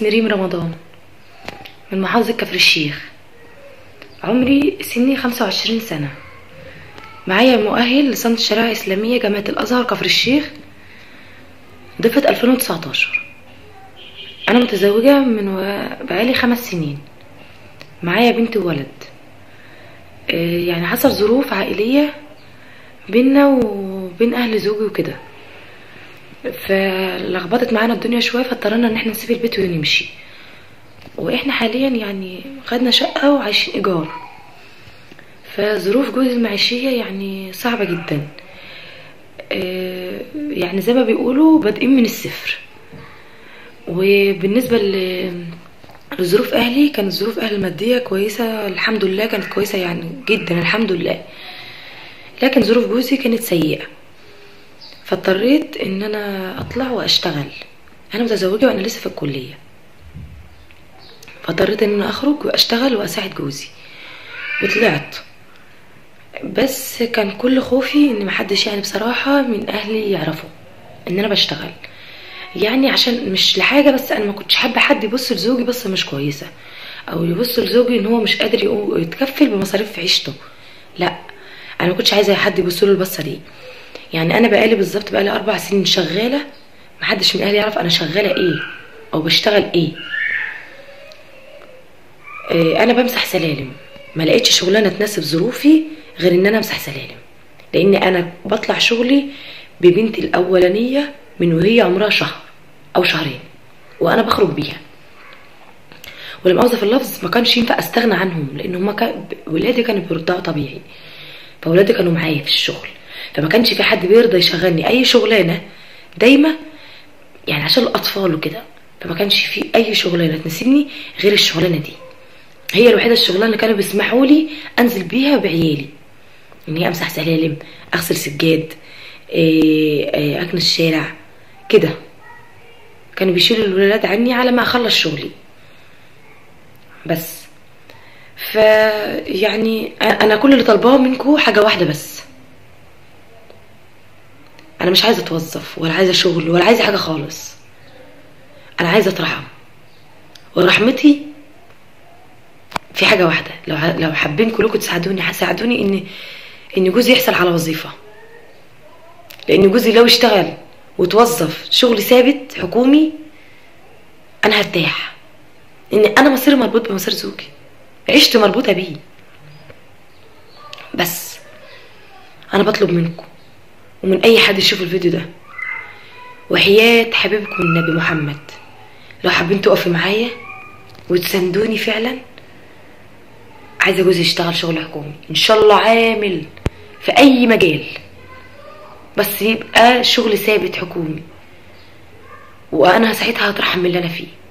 اسمي ريم رمضان من محافظة كفر الشيخ عمري سني خمسة وعشرين سنة معايا مؤهل لسنة الشريعة الإسلامية جامعة الأزهر كفر الشيخ دفعة 2019 أنا متزوجة من و... بقالي خمس سنين معايا بنت وولد آه، يعني حصل ظروف عائلية بينا وبين أهل زوجي وكده فلخبطت معانا الدنيا شوية فاضطرينا ان احنا نسيب البيت ونمشي واحنا حاليا يعني خدنا شقة وعايشين ايجار فظروف جوزي المعيشية يعني صعبة جدا آه، يعني زي ما بيقولوا بادئين من الصفر وبالنسبة ل- لظروف اهلي كانت ظروف اهلي المادية كويسة الحمد لله كانت كويسة يعني جدا الحمد لله لكن ظروف جوزي كانت سيئة فاضطريت ان انا اطلع واشتغل انا متزوجه وانا لسه في الكليه فاضطريت ان انا اخرج واشتغل واساعد جوزي وطلعت بس كان كل خوفي ان محدش يعني بصراحه من اهلي يعرفوا ان انا بشتغل يعني عشان مش لحاجه بس انا ما كنتش حابه حد يبص لزوجي بصه مش كويسه او يبص لزوجي ان هو مش قادر يقو- يتكفل بمصاريف عيشته لا انا ما كنتش عايزه حد يبص له البصه دي يعني انا بقالي بالظبط بقالي اربع سنين شغاله محدش من اهلي يعرف انا شغاله ايه او بشتغل ايه آه، انا بمسح سلالم ما لقيتش شغلانه تناسب ظروفي غير ان انا امسح سلالم لان انا بطلع شغلي ببنتي الاولانيه من وهي عمرها شهر او شهرين وانا بخرج بيها ولما اوظف اللفظ ما كانش ينفع استغنى عنهم لان هما كان ولادي كانوا بيرضعوا طبيعي فولادي كانوا معايا في الشغل فما كانش في حد بيرضى يشغلني اي شغلانه دايما يعني عشان الاطفال وكده فما كانش في اي شغلانه تناسبني غير الشغلانه دي هي الوحيده الشغلانه اللي كانوا بيسمحوا لي انزل بيها بعيالي ان هي امسح سلالم اغسل سجاد إيه، إيه، اكنس الشارع كده كانوا بيشيلوا الولاد عني على ما اخلص شغلي بس ف يعني انا كل اللي طالباه منكم حاجه واحده بس انا مش عايزه اتوظف ولا عايزه شغل ولا عايزه حاجه خالص انا عايزه اترحم ورحمتي في حاجه واحده لو ع- لو حابين كلكم تساعدوني هساعدوني ان ان جوزي يحصل على وظيفه لان جوزي لو اشتغل وتوظف شغل ثابت حكومي انا هرتاح ان انا مصيري مربوط بمصير زوجي عشت مربوطه بيه بس انا بطلب منكم ومن اي حد يشوف الفيديو ده وحياة حبيبكم النبي محمد لو حابين تقفوا معايا وتساندوني فعلا عايزه جوزي يشتغل شغل حكومي ان شاء الله عامل في اي مجال بس يبقى شغل ثابت حكومي وانا ساعتها هترحم من اللي انا فيه